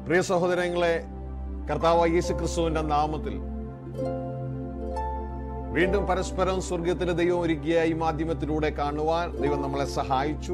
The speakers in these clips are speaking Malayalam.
പ്രിയ സഹോദരങ്ങളെ കർത്താവ് യേശു ക്രിസ്തുവിന്റെ നാമത്തിൽ വീണ്ടും പരസ്പരം സ്വർഗത്തിലെ ദൈവം ഒരുക്കിയ ഈ മാധ്യമത്തിലൂടെ കാണുവാൻ ദൈവം നമ്മളെ സഹായിച്ചു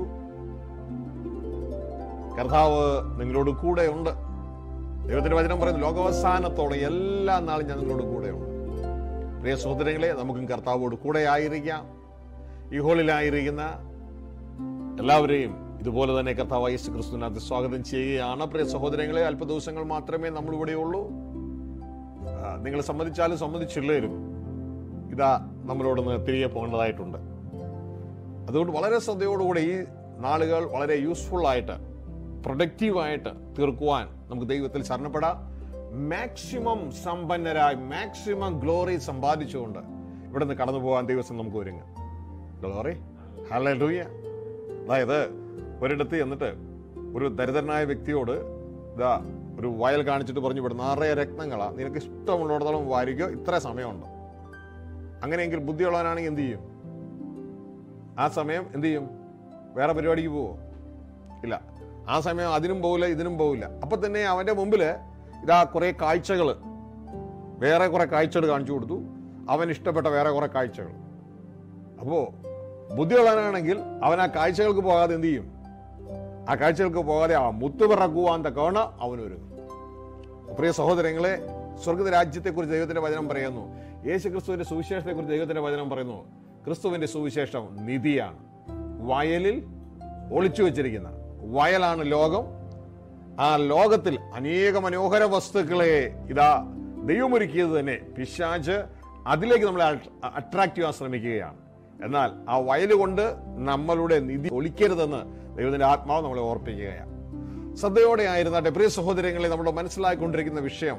കർത്താവ് നിങ്ങളോട് കൂടെയുണ്ട് ദൈവത്തിന്റെ വചനം പറയുന്നു ലോകാവസാനത്തോടെ എല്ലാ നാളും ഞാൻ നിങ്ങളോട് കൂടെയുണ്ട് പ്രിയ സഹോദരങ്ങളെ നമുക്കും കർത്താവോട് കൂടെ ആയിരിക്കാം ഈ ഹോളിലായിരിക്കുന്ന എല്ലാവരെയും ഇതുപോലെ തന്നെ കർത്താവ് യേശു ക്രിസ്തുവിനകത്ത് സ്വാഗതം ചെയ്യുകയാണ് പ്രിയ സഹോദരങ്ങളെ അല്പ ദിവസങ്ങൾ മാത്രമേ നമ്മൾ ഇവിടെ ഉള്ളൂ ആ, നിങ്ങൾ സമ്മതിച്ചാലും സമ്മതിച്ചില്ലേലും ഇതാ നമ്മളോടൊന്ന് തിരികെ പോകേണ്ടതായിട്ടുണ്ട് അതുകൊണ്ട് വളരെ ശ്രദ്ധയോടുകൂടി ഈ നാളുകൾ വളരെ യൂസ്ഫുൾ ആയിട്ട് പ്രൊഡക്റ്റീവായിട്ട് തീർക്കുവാൻ നമുക്ക് ദൈവത്തിൽ ശരണപ്പെടാം മാക്സിമം സമ്പന്നരായി മാക്സിമം ഗ്ലോറി സമ്പാദിച്ചുകൊണ്ട് ഇവിടെ നിന്ന് കടന്നു പോകാൻ ദിവസം നമുക്ക് ഒരുങ്ങാം ഗ്ലോറി ഹല്ലേലൂയ അതായത് ഒരിടത്ത് എന്നിട്ട് ഒരു ദരിദ്രനായ വ്യക്തിയോട് ഇതാ ഒരു വയൽ കാണിച്ചിട്ട് പറഞ്ഞു ഇവിടെ നിറയെ രത്നങ്ങളാ നിനക്ക് ഇഷ്ടമുള്ളിടത്തോളം വാരിക്കോ ഇത്ര സമയമുണ്ട് അങ്ങനെയെങ്കിൽ ബുദ്ധിയുള്ളവനാണെങ്കിൽ എന്ത് ചെയ്യും ആ സമയം എന്ത് ചെയ്യും വേറെ പരിപാടിക്ക് പോവോ ഇല്ല ആ സമയം അതിനും പോവില്ല ഇതിനും പോവില്ല അപ്പൊ തന്നെ അവന്റെ മുമ്പില് ഇതാ കുറെ കാഴ്ചകൾ വേറെ കുറെ കാഴ്ചകൾ കാണിച്ചു കൊടുത്തു അവൻ ഇഷ്ടപ്പെട്ട വേറെ കുറെ കാഴ്ചകൾ അപ്പോ ബുദ്ധിയുള്ളവനാണെങ്കിൽ അവൻ ആ കാഴ്ചകൾക്ക് പോകാതെ എന്ത് ചെയ്യും ആ കാഴ്ചകൾക്ക് പോകാതെ ആ മുത്തു പിറക്കുവാൻ തക്കവണ അവനൊരുങ്ങും പ്രിയ സഹോദരങ്ങളെ സ്വർഗ രാജ്യത്തെക്കുറിച്ച് ദൈവത്തിന്റെ വചനം പറയുന്നു യേശു ക്രിസ്തുവിന്റെ സുവിശേഷത്തെക്കുറിച്ച് ദൈവത്തിന്റെ വചനം പറയുന്നു ക്രിസ്തുവിന്റെ സുവിശേഷം നിധിയാണ് വയലിൽ ഒളിച്ചു വെച്ചിരിക്കുന്ന വയലാണ് ലോകം ആ ലോകത്തിൽ അനേക മനോഹര വസ്തുക്കളെ ഇതാ ദൈവമൊരുക്കിയത് തന്നെ പിശാച്ച് അതിലേക്ക് നമ്മളെ അട്രാക്ട് ചെയ്യാൻ ശ്രമിക്കുകയാണ് എന്നാൽ ആ വയൽ കൊണ്ട് നമ്മളുടെ നിധി ഒളിക്കരുതെന്ന് ദൈവത്തിന്റെ ആത്മാവ് നമ്മളെ ഓർപ്പിക്കുകയാണ് ശ്രദ്ധയോടെ ആയിരുന്നാട്ടെ പ്രിയ സഹോദരങ്ങളെ നമ്മൾ മനസ്സിലാക്കിക്കൊണ്ടിരിക്കുന്ന വിഷയം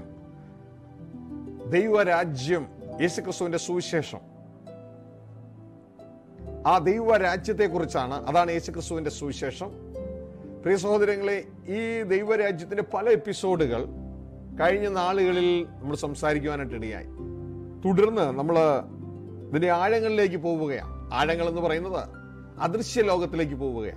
ദൈവരാജ്യം യേശുക്രിസ്തുവിന്റെ സുവിശേഷം ആ ദൈവരാജ്യത്തെ കുറിച്ചാണ് അതാണ് യേശുക്രിസ്തുവിന്റെ സുവിശേഷം പ്രിയ സഹോദരങ്ങളെ ഈ ദൈവരാജ്യത്തിന്റെ പല എപ്പിസോഡുകൾ കഴിഞ്ഞ നാളുകളിൽ നമ്മൾ സംസാരിക്കുവാനായിട്ട് ഇടയായി തുടർന്ന് നമ്മൾ ഇതിന്റെ ആഴങ്ങളിലേക്ക് പോവുകയാണ് ആഴങ്ങൾ എന്ന് പറയുന്നത് അദൃശ്യ ലോകത്തിലേക്ക് പോവുകയാണ്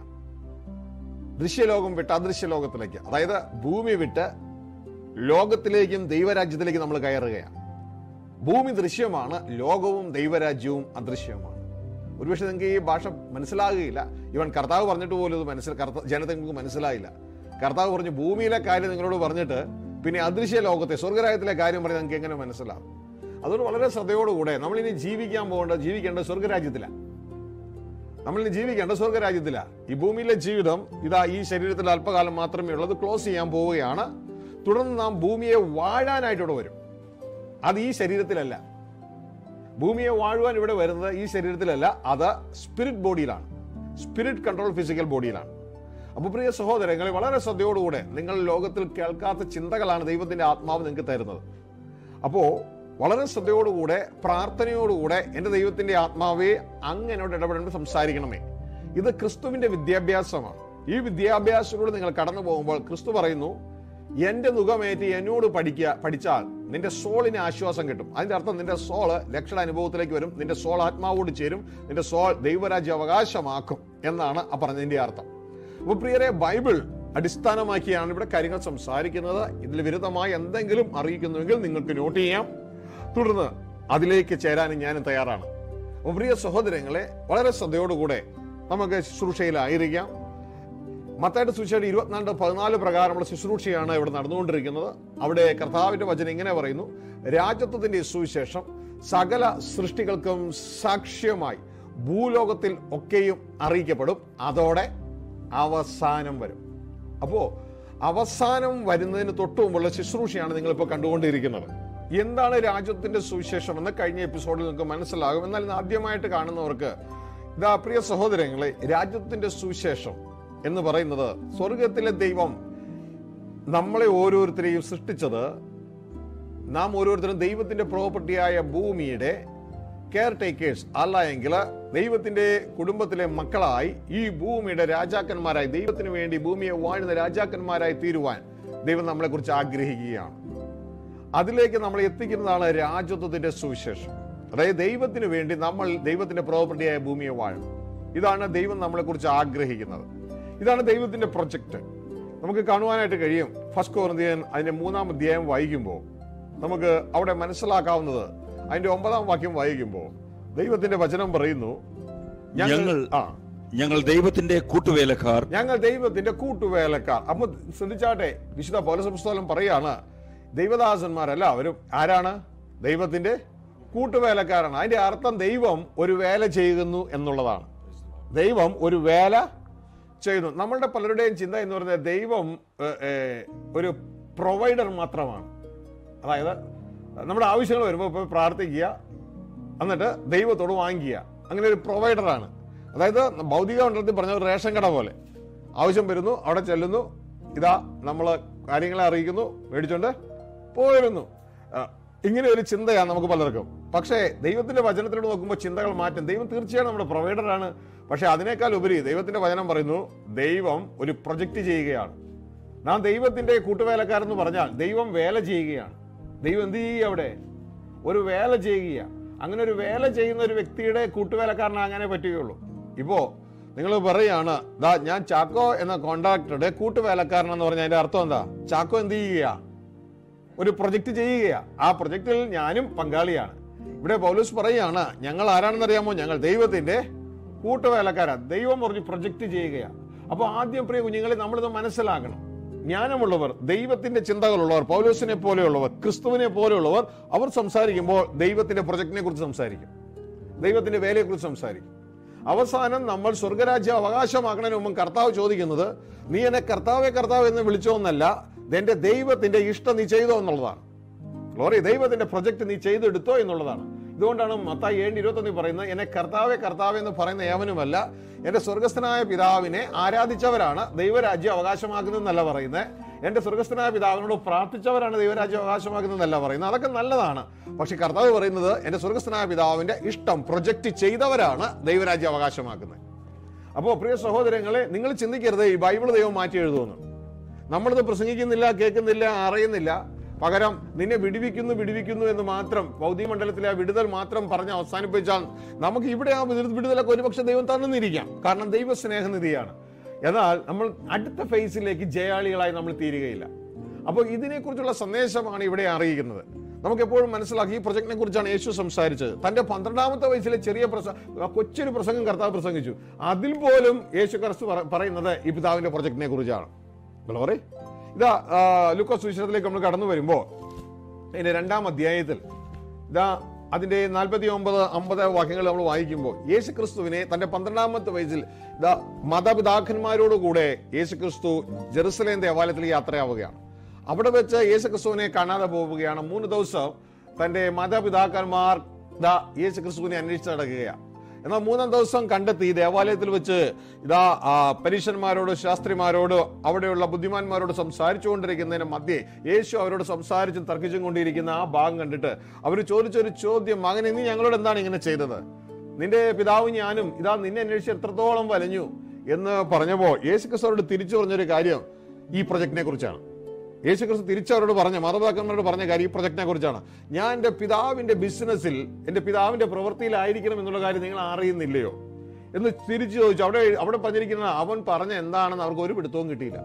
ദൃശ്യലോകം വിട്ട് അദൃശ്യ ലോകത്തിലേക്ക് അതായത് ഭൂമി വിട്ട് ലോകത്തിലേക്കും ദൈവരാജ്യത്തിലേക്കും നമ്മൾ കയറുകയാണ് ഭൂമി ദൃശ്യമാണ് ലോകവും ദൈവരാജ്യവും അദൃശ്യവുമാണ് ഒരുപക്ഷെ നിങ്ങൾക്ക് ഈ ഭാഷ മനസ്സിലാകുകയില്ല ഇവൻ കർത്താവ് പറഞ്ഞിട്ട് പോലും ഇത് മനസ്സിൽ കർത്ത ജനത്തെ നിങ്ങൾക്ക് മനസ്സിലായില്ല കർത്താവ് പറഞ്ഞു ഭൂമിയിലെ കാര്യം നിങ്ങളോട് പറഞ്ഞിട്ട് പിന്നെ അദൃശ്യ ലോകത്തെ സ്വർഗരാജ്യത്തിലെ കാര്യം പറഞ്ഞ് നിങ്ങൾക്ക് എങ്ങനെ മനസ്സിലാവും അതുകൊണ്ട് വളരെ ശ്രദ്ധയോടുകൂടെ നമ്മൾ ഇനി ജീവിക്കാൻ പോകേണ്ടത് ജീവിക്കേണ്ടത് സ്വർഗരാജ്യത്തിലാണ് നമ്മൾ ഇനി ജീവിക്കേണ്ട സ്വർഗരാജ്യത്തില ഈ ഭൂമിയിലെ ജീവിതം ഇതാ ഈ ശരീരത്തിൽ അല്പകാലം മാത്രമേ ഉള്ളത് ക്ലോസ് ചെയ്യാൻ പോവുകയാണ് തുടർന്ന് നാം ഭൂമിയെ വാഴാനായിട്ടിവിടെ വരും അത് ഈ ശരീരത്തിലല്ല ഭൂമിയെ വാഴുവാൻ ഇവിടെ വരുന്നത് ഈ ശരീരത്തിലല്ല അത് സ്പിരിറ്റ് ബോഡിയിലാണ് സ്പിരിറ്റ് കൺട്രോൾ ഫിസിക്കൽ ബോഡിയിലാണ് അപ്പൊ പ്രിയ സഹോദരങ്ങളെ വളരെ ശ്രദ്ധയോടുകൂടെ നിങ്ങൾ ലോകത്തിൽ കേൾക്കാത്ത ചിന്തകളാണ് ദൈവത്തിന്റെ ആത്മാവ് നിങ്ങൾക്ക് തരുന്നത് അപ്പോ വളരെ ശ്രദ്ധയോടുകൂടെ പ്രാർത്ഥനയോടുകൂടെ എൻ്റെ ദൈവത്തിന്റെ ആത്മാവെ അങ്ങ് എന്നോട് ഇടപെടേണ്ട സംസാരിക്കണമേ ഇത് ക്രിസ്തുവിന്റെ വിദ്യാഭ്യാസമാണ് ഈ വിദ്യാഭ്യാസത്തിലൂടെ നിങ്ങൾ കടന്നു പോകുമ്പോൾ ക്രിസ്തു പറയുന്നു എന്റെ മുഖമേറ്റ് എന്നോട് പഠിക്കുക പഠിച്ചാൽ നിന്റെ സോളിന് ആശ്വാസം കിട്ടും അതിന്റെ അർത്ഥം നിന്റെ സോള് ലക്ഷണ അനുഭവത്തിലേക്ക് വരും നിന്റെ സോൾ ആത്മാവോട് ചേരും നിന്റെ സോൾ ദൈവരാജ്യ അവകാശമാക്കും എന്നാണ് ആ പറഞ്ഞതിന്റെ അർത്ഥം അപ്പൊ പ്രിയരെ ബൈബിൾ അടിസ്ഥാനമാക്കിയാണ് ഇവിടെ കാര്യങ്ങൾ സംസാരിക്കുന്നത് ഇതിൽ വിരുദ്ധമായി എന്തെങ്കിലും അറിയിക്കുന്നുവെങ്കിൽ നിങ്ങൾക്ക് നോട്ട് ചെയ്യാം തുടർന്ന് അതിലേക്ക് ചേരാനും ഞാനും തയ്യാറാണ് അപ്പൊ പ്രിയ സഹോദരങ്ങളെ വളരെ ശ്രദ്ധയോടുകൂടെ നമുക്ക് ശുശ്രൂഷയിലായിരിക്കാം മത്തായിട്ട് സുവിശേഷം ഇരുപത്തിനാല് പതിനാല് പ്രകാരമുള്ള ശുശ്രൂഷയാണ് ഇവിടെ നടന്നുകൊണ്ടിരിക്കുന്നത് അവിടെ കർത്താവിന്റെ വചനം ഇങ്ങനെ പറയുന്നു രാജ്യത്വത്തിന്റെ സുവിശേഷം സകല സൃഷ്ടികൾക്കും സാക്ഷ്യമായി ഭൂലോകത്തിൽ ഒക്കെയും അറിയിക്കപ്പെടും അതോടെ അവസാനം വരും അപ്പോ അവസാനം വരുന്നതിന് തൊട്ടു മുമ്പുള്ള ശുശ്രൂഷയാണ് നിങ്ങളിപ്പോൾ കണ്ടുകൊണ്ടിരിക്കുന്നത് എന്താണ് രാജ്യത്തിന്റെ സുവിശേഷം എന്ന് കഴിഞ്ഞ എപ്പിസോഡിൽ നിങ്ങൾക്ക് മനസ്സിലാകും എന്നാൽ ഇന്ന് ആദ്യമായിട്ട് കാണുന്നവർക്ക് ഇതാ പ്രിയ സഹോദരങ്ങളെ രാജ്യത്തിന്റെ സുവിശേഷം എന്ന് പറയുന്നത് സ്വർഗത്തിലെ ദൈവം നമ്മളെ ഓരോരുത്തരെയും സൃഷ്ടിച്ചത് നാം ഓരോരുത്തരും ദൈവത്തിന്റെ പ്രോപ്പർട്ടിയായ ഭൂമിയുടെ കെയർ ടേക്കേഴ്സ് അല്ല എങ്കിൽ ദൈവത്തിന്റെ കുടുംബത്തിലെ മക്കളായി ഈ ഭൂമിയുടെ രാജാക്കന്മാരായി ദൈവത്തിന് വേണ്ടി ഭൂമിയെ വാഴുന്ന രാജാക്കന്മാരായി തീരുവാൻ ദൈവം നമ്മളെ കുറിച്ച് ആഗ്രഹിക്കുകയാണ് അതിലേക്ക് നമ്മളെ എത്തിക്കുന്നതാണ് രാജ്യത്വത്തിന്റെ സുവിശേഷം അതായത് ദൈവത്തിന് വേണ്ടി നമ്മൾ ദൈവത്തിന്റെ പ്രോപ്പർട്ടിയായ ഭൂമിയെ വാഴും ഇതാണ് ദൈവം നമ്മളെ കുറിച്ച് ആഗ്രഹിക്കുന്നത് ഇതാണ് ദൈവത്തിന്റെ പ്രൊജക്ട് നമുക്ക് കാണുവാനായിട്ട് കഴിയും ഫസ്റ്റ് കോറിന്ത്യൻ അതിന്റെ മൂന്നാം അധ്യായം വായിക്കുമ്പോൾ നമുക്ക് അവിടെ മനസ്സിലാക്കാവുന്നത് അതിന്റെ ഒമ്പതാം വാക്യം വായിക്കുമ്പോൾ ദൈവത്തിന്റെ വചനം പറയുന്നു ഞങ്ങൾ ആ ഞങ്ങൾ ദൈവത്തിന്റെ കൂട്ടുവേലക്കാർ ഞങ്ങൾ ദൈവത്തിന്റെ കൂട്ടുവേലക്കാർ അപ്പൊ ശ്രദ്ധിച്ചാട്ടെ വിശുദ്ധ പൗരസംസ്ഥാനം പറയാണ് ദൈവദാസന്മാരല്ല അവരും ആരാണ് ദൈവത്തിന്റെ കൂട്ടുവേലക്കാരാണ് അതിന്റെ അർത്ഥം ദൈവം ഒരു വേല ചെയ്യുന്നു എന്നുള്ളതാണ് ദൈവം ഒരു വേല ചെയ്യുന്നു നമ്മളുടെ പലരുടെയും ചിന്ത എന്ന് പറയുന്നത് ദൈവം ഏ, ഏ, ഒരു പ്രൊവൈഡർ മാത്രമാണ് അതായത് നമ്മുടെ ആവശ്യങ്ങൾ വരുമ്പോൾ പോയി പ്രാർത്ഥിക്കുക എന്നിട്ട് ദൈവത്തോട് വാങ്ങിക്കുക അങ്ങനെ ഒരു പ്രൊവൈഡറാണ് അതായത് ഭൗതിക മണ്ഡലത്തിൽ പറഞ്ഞ ഒരു റേഷൻ കട പോലെ ആവശ്യം വരുന്നു അവിടെ ചെല്ലുന്നു ഇതാ നമ്മൾ കാര്യങ്ങളെ അറിയിക്കുന്നു മേടിച്ചോണ്ട് പോരുന്നു ആ, ഇങ്ങനെ ഒരു ചിന്തയാണ് നമുക്ക് പലർക്കും പക്ഷേ ദൈവത്തിന്റെ വചനത്തിലൂടെ നോക്കുമ്പോൾ ചിന്തകൾ മാറ്റും ദൈവം തീർച്ചയായും നമ്മുടെ പ്രൊവൈഡറാണ് പക്ഷെ അതിനേക്കാൾ ഉപരി ദൈവത്തിന്റെ വചനം പറയുന്നു ദൈവം ഒരു പ്രൊജക്റ്റ് ചെയ്യുകയാണ് നാം ദൈവത്തിന്റെ കൂട്ടുവേലക്കാരെന്ന് പറഞ്ഞാൽ ദൈവം വേല ചെയ്യുകയാണ് ദൈവം എന്ത് ചെയ്യുക അവിടെ ഒരു വേല ചെയ്യുക അങ്ങനെ ഒരു വേല ചെയ്യുന്ന ഒരു വ്യക്തിയുടെ കൂട്ടുവേലക്കാരനാകാനേ പറ്റുകയുള്ളൂ ഇപ്പോ നിങ്ങൾ പറയാണ് ദാ ഞാൻ ചാക്കോ എന്ന കോൺട്രാക്ടറുടെ കൂട്ടുവേലക്കാരനെന്ന് പറഞ്ഞാൽ അതിന്റെ അർത്ഥം എന്താ ചാക്കോ എന്ത് ചെയ്യുക ഒരു പ്രൊജക്ട് ചെയ്യുകയാ ആ പ്രൊജക്റ്റിൽ ഞാനും പങ്കാളിയാണ് ഇവിടെ പൗലൂസ് പറയുകയാണ് ഞങ്ങൾ ആരാണെന്ന് അറിയാമോ ഞങ്ങൾ ദൈവത്തിന്റെ കൂട്ടുവേലക്കാരാ ദൈവം പറഞ്ഞ് പ്രൊജക്ട് ചെയ്യുകയാ അപ്പൊ ആദ്യം പ്രിയ കുഞ്ഞുങ്ങളെ നമ്മളിത് മനസ്സിലാക്കണം ജ്ഞാനമുള്ളവർ ദൈവത്തിന്റെ ചിന്തകളുള്ളവർ പൗലോസിനെ പോലെയുള്ളവർ ക്രിസ്തുവിനെ പോലെയുള്ളവർ അവർ സംസാരിക്കുമ്പോൾ ദൈവത്തിന്റെ പ്രൊജക്ടിനെ കുറിച്ച് സംസാരിക്കും ദൈവത്തിന്റെ വേലയെക്കുറിച്ച് സംസാരിക്കും അവസാനം നമ്മൾ സ്വർഗരാജ്യം അവകാശമാക്കണതിന് മുമ്പ് കർത്താവ് ചോദിക്കുന്നത് നീ എന്നെ കർത്താവെ കർത്താവ് എന്ന് വിളിച്ചോ എന്നല്ല എന്റെ ദൈവത്തിന്റെ ഇഷ്ടം നീ ചെയ്തോ എന്നുള്ളതാണ് ഗ്ലോറി ദൈവത്തിന്റെ പ്രൊജക്ട് നീ ചെയ്തെടുത്തോ എന്നുള്ളതാണ് ഇതുകൊണ്ടാണ് മത്തായി ഏഴ് ഇരുപത്തൊന്നിൽ പറയുന്നത് എന്നെ കർത്താവെ കർത്താവെ എന്ന് പറയുന്ന ഏവനുമല്ല എന്റെ സ്വർഗസ്ഥനായ പിതാവിനെ ആരാധിച്ചവരാണ് ദൈവരാജ്യം അവകാശമാക്കുന്നതെന്നല്ല പറയുന്നത് എന്റെ സ്വർഗസ്ഥനായ പിതാവിനോട് പ്രാർത്ഥിച്ചവരാണ് ദൈവരാജ്യം അവകാശമാക്കുന്നതെന്നല്ല പറയുന്നത് അതൊക്കെ നല്ലതാണ് പക്ഷെ കർത്താവ് പറയുന്നത് എന്റെ സ്വർഗസ്ഥനായ പിതാവിന്റെ ഇഷ്ടം പ്രൊജക്ട് ചെയ്തവരാണ് ദൈവരാജ്യം അവകാശമാക്കുന്നത് അപ്പോൾ പ്രിയ സഹോദരങ്ങളെ നിങ്ങൾ ചിന്തിക്കരുത് ഈ ബൈബിൾ ദൈവം മാറ്റി എഴുതുമെന്ന് നമ്മളിത് പ്രസംഗിക്കുന്നില്ല കേൾക്കുന്നില്ല അറിയുന്നില്ല പകരം നിന്നെ വിടുവിക്കുന്നു വിടുവിക്കുന്നു എന്ന് മാത്രം ഭൗതിക മണ്ഡലത്തിലെ ആ വിടുതൽ മാത്രം പറഞ്ഞ് അവസാനിപ്പിച്ചാൽ നമുക്ക് ഇവിടെ ആ വിടുതൽ- വിടുതലൊക്കെ ഒരുപക്ഷെ ദൈവം തന്നിരിക്കാം കാരണം ദൈവ സ്നേഹനിധിയാണ് എന്നാൽ നമ്മൾ അടുത്ത ഫേസിലേക്ക് ജയാളികളായി നമ്മൾ തീരുകയില്ല അപ്പോൾ ഇതിനെക്കുറിച്ചുള്ള സന്ദേശമാണ് ഇവിടെ അറിയിക്കുന്നത് നമുക്ക് എപ്പോഴും മനസ്സിലാക്കി ഈ പ്രൊജക്ടിനെ കുറിച്ചാണ് യേശു സംസാരിച്ചത് തന്റെ പന്ത്രണ്ടാമത്തെ വയസ്സിലെ ചെറിയ പ്രസ കൊച്ചൊരു പ്രസംഗം കർത്താവ് പ്രസംഗിച്ചു അതിൽ പോലും യേശു ക്രിസ്തു പറ- പറയുന്നത് ഈ പിതാവിന്റെ പ്രൊജക്ടിനെ കുറിച്ചാണ് ഗ്ലോറി ഇതാ ആ, ലൂക്കോസ് സുവിശേഷത്തിലേക്ക് നമ്മൾ കടന്നു വരുമ്പോൾ ഇതിന്റെ രണ്ടാം അധ്യായത്തിൽ ഇതാ അതിന്റെ നാൽപ്പത്തി ഒമ്പത് അമ്പത് വാക്യങ്ങൾ നമ്മൾ വായിക്കുമ്പോൾ യേശു ക്രിസ്തുവിനെ തന്റെ പന്ത്രണ്ടാമത്തെ വയസ്സിൽ ഇതാ മാതാപിതാക്കന്മാരോട് കൂടെ യേശു ക്രിസ്തു ജെറുസലേം ദേവാലയത്തിൽ യാത്രയാവുകയാണ് അവിടെ വെച്ച് യേശു ക്രിസ്തുവിനെ കാണാതെ പോവുകയാണ് മൂന്ന് ദിവസം തന്റെ മാതാപിതാക്കന്മാർ ഇതാ യേശു ക്രിസ്തുവിനെ അന്വേഷിച്ച് നടക്കുകയാണ് എന്നാൽ മൂന്നാം ദിവസം കണ്ടെത്തി ദേവാലയത്തിൽ വെച്ച് ഇതാ ആ, പരീശന്മാരോട് ശാസ്ത്രിമാരോട് അവിടെയുള്ള ബുദ്ധിമാന്മാരോട് സംസാരിച്ചുകൊണ്ടിരിക്കുന്നതിന് മധ്യേ യേശു അവരോട് സംസാരിച്ചും തർക്കിച്ചും കൊണ്ടിരിക്കുന്ന ആ ഭാഗം കണ്ടിട്ട് അവർ ചോദിച്ചൊരു ചോദ്യം മകനെ നീ ഞങ്ങളോട് എന്താണ് ഇങ്ങനെ ചെയ്തത് നിന്റെ പിതാവ് ഞാനും ഇതാ നിന്നെ അന്വേഷിച്ച് എത്രത്തോളം വലഞ്ഞു എന്ന് പറഞ്ഞപ്പോൾ യേശു ക്രിസ്തുവരോട് തിരിച്ചു പറഞ്ഞൊരു കാര്യം ഈ പ്രൊജക്ടിനെ കുറിച്ചാണ് യേശു ക്രിസ്തു തിരിച്ചവരോട് പറഞ്ഞ മാതാപിതാക്കന്മാരോട് പറഞ്ഞ കാര്യം ഈ പ്രൊജക്ടിനെ കുറിച്ചാണ് ഞാൻ എൻ്റെ പിതാവിന്റെ ബിസിനസ്സിൽ എൻ്റെ പിതാവിന്റെ പ്രവൃത്തിയിലായിരിക്കണം എന്നുള്ള കാര്യം നിങ്ങൾ അറിയുന്നില്ലയോ എന്ന് തിരിച്ചു ചോദിച്ചു അവിടെ അവിടെ പറഞ്ഞിരിക്കുന്ന അവൻ പറഞ്ഞ എന്താണെന്ന് അവർക്ക് ഒരു പിടുത്തവും കിട്ടിയില്ല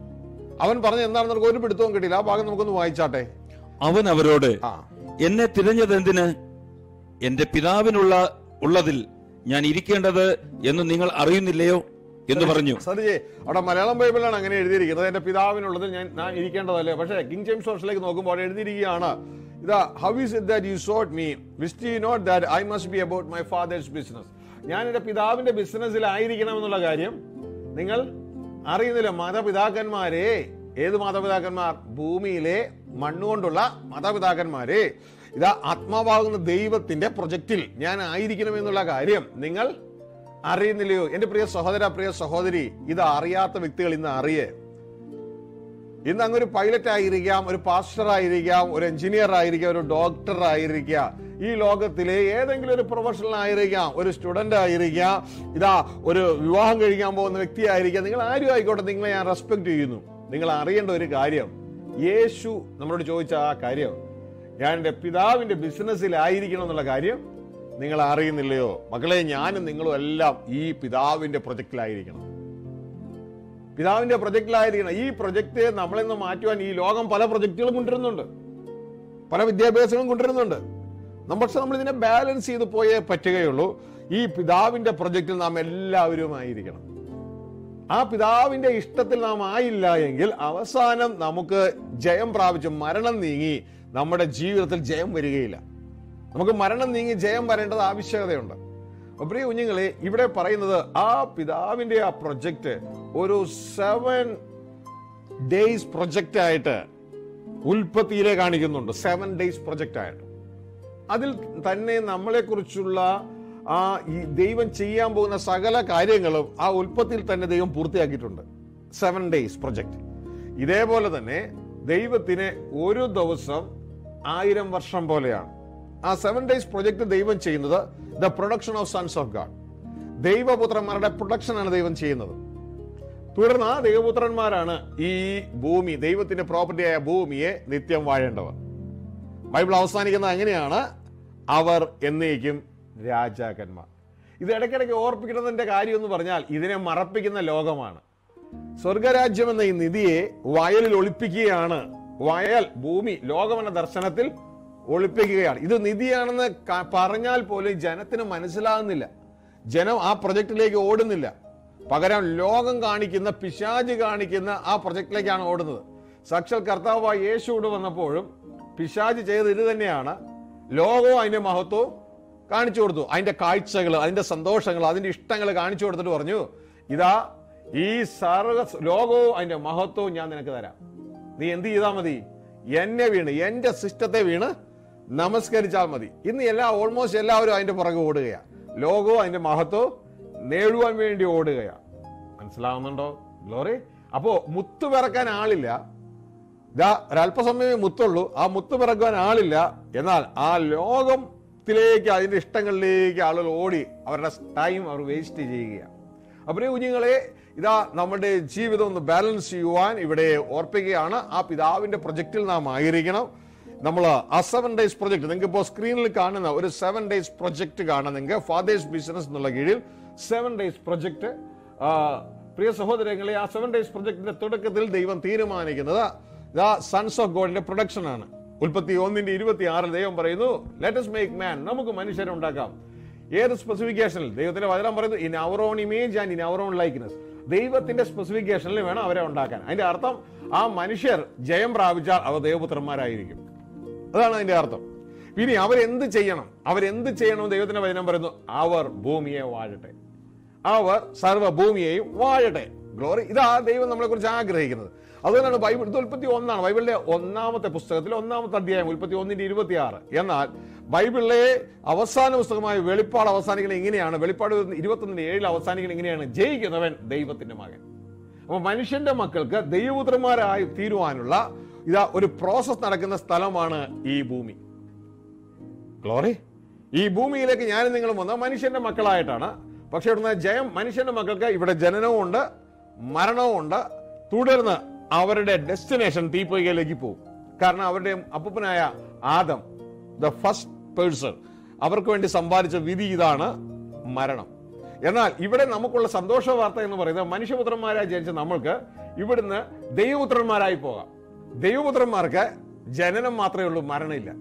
അവൻ പറഞ്ഞ എന്താണെന്ന് അവർക്ക് ഒരു പിടുത്തവും കിട്ടിയില്ല ആ ഭാഗം നമുക്കൊന്ന് വായിച്ചാട്ടെ അവൻ അവരോട് ആ എന്നെ തിരഞ്ഞതെന്തിന് എന്റെ പിതാവിനുള്ള ഉള്ളതിൽ ഞാൻ ഇരിക്കേണ്ടത് എന്ന് നിങ്ങൾ അറിയുന്നില്ലയോ എന്ന് പറഞ്ഞു സരിജെ അവിടെ മലയാളം ബൈബിളിലാണ് അങ്ങനെ എഴുതിയിരിക്കുന്നത് എന്റെ പിതാവിനുള്ളത് ഞാൻ ഞാൻ ഇരിക്കേണ്ടതല്ലേ പക്ഷേ കിങ് ജെയിംസ് വേർഷനിലേക്ക് നോക്കുമ്പോൾ അവിടെ എഴുതിയിരിക്കുകയാണ് ഇതാ how is it that you sought me wist you not that I must be about my father's business ഞാൻ എന്റെ പിതാവിന്റെ ബിസിനസ്സിലായിരിക്കണം എന്നുള്ള കാര്യം നിങ്ങൾ അറിയുന്നില്ല മാതാപിതാക്കന്മാരെ ഏത് മാതാപിതാക്കന്മാർ ഭൂമിയിലെ മണ്ണുകൊണ്ടുള്ള മാതാപിതാക്കന്മാരെ ഇതാ ആത്മാവാകുന്ന ദൈവത്തിന്റെ പ്രൊജക്റ്റിൽ ഞാൻ ആയിരിക്കണം എന്നുള്ള കാര്യം നിങ്ങൾ അറിയുന്നില്ലയോ എന്റെ പ്രിയ സഹോദര പ്രിയ സഹോദരി ഇത് അറിയാത്ത വ്യക്തികൾ ഇന്ന് അറിയേ ഇന്ന് അങ്ങ് ഒരു പൈലറ്റ് ആയിരിക്കാം ഒരു പാസ്റ്റർ ആയിരിക്കാം ഒരു എഞ്ചിനീയർ ആയിരിക്കാം ഒരു ഡോക്ടർ ആയിരിക്കാം ഈ ലോകത്തിലെ ഏതെങ്കിലും ഒരു പ്രൊഫഷണൽ ആയിരിക്കാം ഒരു സ്റ്റുഡന്റ് ആയിരിക്കാം ഇതാ ഒരു വിവാഹം കഴിക്കാൻ പോകുന്ന വ്യക്തി ആയിരിക്കാം നിങ്ങൾ ആരും ആയിക്കോട്ടെ നിങ്ങളെ ഞാൻ റെസ്പെക്ട് ചെയ്യുന്നു നിങ്ങൾ അറിയേണ്ട ഒരു കാര്യം യേശു നമ്മളോട് ചോദിച്ച ആ കാര്യം ഞാൻ എൻ്റെ പിതാവിന്റെ ബിസിനസ്സിലായിരിക്കണം എന്നുള്ള കാര്യം നിങ്ങൾ അറിയുന്നില്ലയോ മക്കളെ ഞാനും നിങ്ങളും എല്ലാം ഈ പിതാവിന്റെ പ്രൊജക്റ്റിലായിരിക്കണം പിതാവിന്റെ പ്രൊജക്റ്റിലായിരിക്കണം ഈ പ്രൊജക്റ്റ് നമ്മളിൽ നിന്ന് മാറ്റുവാൻ ഈ ലോകം പല പ്രൊജക്റ്റുകളും കൊണ്ടുവരുന്നുണ്ട് പല വിദ്യാഭ്യാസങ്ങളും കൊണ്ടുവരുന്നുണ്ട് നമ്മ- പക്ഷെ നമ്മൾ ഇതിനെ ബാലൻസ് ചെയ്ത് പോയേ പറ്റുകയുള്ളൂ ഈ പിതാവിന്റെ പ്രൊജക്റ്റിൽ നാം എല്ലാവരും ആയിരിക്കണം ആ പിതാവിന്റെ ഇഷ്ടത്തിൽ നാം ആയില്ല എങ്കിൽ അവസാനം നമുക്ക് ജയം പ്രാപിച്ച് മരണം നീങ്ങി നമ്മുടെ ജീവിതത്തിൽ ജയം വരികയില്ല നമുക്ക് മരണം നീങ്ങി ജയം വരേണ്ടത് ആവശ്യകതയുണ്ട് അപ്പൊ പ്രിയ കുഞ്ഞുങ്ങളെ ഇവിടെ പറയുന്നത് ആ പിതാവിന്റെ ആ പ്രൊജക്റ്റ് ഒരു സെവൻ ഡേയ്സ് പ്രൊജക്റ്റ് ആയിട്ട് ഉൽപ്പത്തിയിലെ കാണിക്കുന്നുണ്ട് സെവൻ ഡേയ്സ് പ്രൊജക്റ്റ് ആയിട്ട് അതിൽ തന്നെ നമ്മളെ കുറിച്ചുള്ള ആ ഈ ദൈവം ചെയ്യാൻ പോകുന്ന സകല കാര്യങ്ങളും ആ ഉൽപ്പത്തിയിൽ തന്നെ ദൈവം പൂർത്തിയാക്കിയിട്ടുണ്ട് സെവൻ ഡേയ്സ് പ്രൊജക്ട് ഇതേപോലെ തന്നെ ദൈവത്തിന് ഒരു ദിവസം ആയിരം വർഷം പോലെയാണ് ആ സെവൻ ഡേയ്സ് പ്രൊജക്ട് ദൈവം ചെയ്യുന്നത് the production of sons of God ദൈവപുത്രന്മാരുടെ പ്രൊഡക്ഷനാണ് ദൈവം ചെയ്യുന്നത് തുടർന്ന് ആ ദൈവപുത്രന്മാരാണ് ഈ ഭൂമി ദൈവത്തിന്റെ പ്രോപ്പർട്ടിയായ ഭൂമിയെ നിത്യം വാഴേണ്ടവർ ബൈബിൾ അവസാനിക്കുന്നത് അങ്ങനെയാണ് അവർ എന്നേക്കും രാജാക്കന്മാർ ഇത് ഇടയ്ക്കിടയ്ക്ക് ഓർപ്പിക്കുന്നതിന്റെ കാര്യം എന്ന് പറഞ്ഞാൽ ഇതിനെ മറപ്പിക്കുന്ന ലോകമാണ് സ്വർഗരാജ്യം എന്ന ഈ നിധിയെ വയലിൽ ഒളിപ്പിക്കുകയാണ് വയൽ ഭൂമി ലോകമെന്ന ദർശനത്തിൽ ഒളിപ്പിക്കുകയാണ് ഇത് നിധിയാണെന്ന് ക- പറഞ്ഞാൽ പോലും ജനത്തിന് മനസ്സിലാകുന്നില്ല ജനം ആ പ്രൊജക്റ്റിലേക്ക് ഓടുന്നില്ല പകരം ലോകം കാണിക്കുന്ന പിശാജ് കാണിക്കുന്ന ആ പ്രൊജക്റ്റിലേക്കാണ് ഓടുന്നത് സാക്ഷാൽ കർത്താവ് യേശുവിടെ വന്നപ്പോഴും പിശാജ് ചെയ്തത് ഇത് തന്നെയാണ് ലോകവും അതിന്റെ മഹത്വവും കാണിച്ചു കൊടുത്തു അതിന്റെ കാഴ്ചകൾ അതിന്റെ സന്തോഷങ്ങൾ അതിന്റെ ഇഷ്ടങ്ങൾ കാണിച്ചു കൊടുത്തിട്ട് പറഞ്ഞു ഇതാ ഈ സർവ ലോകവും അതിന്റെ മഹത്വവും ഞാൻ നിനക്ക് തരാം നീ എന്ത് ചെയ്താൽ മതി എന്നെ വീണ് എന്റെ സിസ്റ്റത്തെ വീണ് നമസ്കരിച്ചാൽ മതി ഇന്ന് എല്ലാ ഓൾമോസ്റ്റ് എല്ലാവരും അതിന്റെ പുറകെ ഓടുകയാണ് ലോകവും അതിന്റെ മഹത്വവും നേടുവാൻ വേണ്ടി ഓടുകയാണ് മനസ്സിലാവുന്നുണ്ടോ ഗ്ലോറി അപ്പോ മുത്തു പിറക്കാൻ ആളില്ല ഇതാ ഒരല്പസമയമേ മുത്തുള്ളൂ ആ മുത്ത് പിറക്കുവാൻ ആളില്ല എന്നാൽ ആ ലോകത്തിലേക്ക് അതിന്റെ ഇഷ്ടങ്ങളിലേക്ക് ആളുകൾ ഓടി അവരുടെ ടൈം അവർ വേസ്റ്റ് ചെയ്യുകയാണ് അപ്പോൾ ഈ കുഞ്ഞുങ്ങളെ ഇതാ നമ്മുടെ ജീവിതം ഒന്ന് ബാലൻസ് ചെയ്യുവാൻ ഇവിടെ ഓർപ്പിക്കുകയാണ് ആ പിതാവിന്റെ പ്രൊജക്റ്റിൽ നാം ആയിരിക്കണം നമ്മൾ ആ സെവൻ ഡേയ്സ് പ്രൊജക്ട് നിങ്ങൾക്ക് ഇപ്പോൾ സ്ക്രീനിൽ കാണുന്ന ഒരു സെവൻ ഡേയ്സ് പ്രൊജക്ട് കാണാൻ നിങ്ങൾക്ക് ഫാദേഴ്സ് ബിസിനസ് എന്നുള്ള കീഴിൽ സെവൻ ഡേയ്സ് പ്രൊജക്ട് പ്രിയ സഹോദരങ്ങളെ ആ സെവൻ ഡേയ്സ് പ്രൊജക്ടിന്റെ തുടക്കത്തിൽ ദൈവം തീരുമാനിക്കുന്നത് ഇതാ സൺസ് ഓഫ് ഗോഡിന്റെ പ്രൊഡക്ഷൻ ആണ് ഉൽപ്പത്തി ഒന്നിന്റെ ഇരുപത്തി ആറിൽ ദൈവം പറയുന്നു ലെറ്റസ് മേക്ക് മാൻ നമുക്ക് മനുഷ്യരെ ഉണ്ടാക്കാം ഏത് സ്പെസിഫിക്കേഷനിൽ ദൈവത്തിന്റെ വചനം പറയുന്നത് in our own image and in our own likeness ദൈവത്തിന്റെ സ്പെസിഫിക്കേഷനിൽ വേണം അവരെ ഉണ്ടാക്കാൻ അതിന്റെ അർത്ഥം ആ മനുഷ്യർ ജയം പ്രാപിച്ചാൽ അവർ ദൈവപുത്രന്മാരായിരിക്കും അതാണ് അതിന്റെ അർത്ഥം ഇനി അവരെന്ത് ചെയ്യണം അവരെന്ത് ചെയ്യണം ദൈവത്തിന്റെ വചനം പറയുന്നു അവർ ഭൂമിയെ വാഴട്ടെ അവർ സർവ്വഭൂമിയെയും വാഴട്ടെ ഗ്ലോറി ഇതാ ദൈവം നമ്മളെ കുറിച്ച് ആഗ്രഹിക്കുന്നത് അതുകൊണ്ടാണ് ബൈബിൾ ഇത് ഉൽപ്പത്തി ഒന്നാണ് ബൈബിളിലെ ഒന്നാമത്തെ പുസ്തകത്തിൽ ഒന്നാമത്തെ അധ്യായം ഉൽപ്പത്തി ഒന്നിന്റെ ഇരുപത്തി ആറ് എന്നാൽ ബൈബിളിലെ അവസാന പുസ്തകമായ വെളിപ്പാട് അവസാനിക്കുന്നത് ഇങ്ങനെയാണ് വെളിപ്പാട് ഇരുപത്തൊന്നിന്റെ ഏഴിൽ അവസാനിക്കുന്നത് ഇങ്ങനെയാണ് ജയിക്കുന്നവൻ ദൈവത്തിന്റെ മകൻ അപ്പൊ മനുഷ്യന്റെ മക്കൾക്ക് ദൈവപുത്രന്മാരായി തീരുവാനുള്ള ഇതാ ഒരു പ്രോസസ് നടക്കുന്ന സ്ഥലമാണ് ഈ ഭൂമി ഗ്ലോറി ഈ ഭൂമിയിലേക്ക് ഞാനും നിങ്ങളും വന്ന മനുഷ്യന്റെ മക്കളായിട്ടാണ് പക്ഷെ ഇവിടുന്ന് ജയം മനുഷ്യന്റെ മക്കൾക്ക് ഇവിടെ ജനനവും ഉണ്ട് മരണവും ഉണ്ട് തുടർന്ന് അവരുടെ ഡെസ്റ്റിനേഷൻ തീപ്പൊയ്കയിലേക്ക് പോകും കാരണം അവരുടെ അപ്പൂപ്പനായ ആദം ദ ഫസ്റ്റ് പേഴ്സൺ അവർക്ക് വേണ്ടി സമ്പാദിച്ച വിധി ഇതാണ് മരണം എന്നാൽ ഇവിടെ നമുക്കുള്ള സന്തോഷ വാർത്ത എന്ന് പറയുന്നത് മനുഷ്യപുത്രന്മാരായി ജനിച്ച നമ്മൾക്ക് ഇവിടുന്ന് ദൈവപുത്രന്മാരായി പോകാം ദൈവപുത്രന്മാർക്ക് ജനനം മാത്രമേ ഉള്ളൂ മരണമില്ല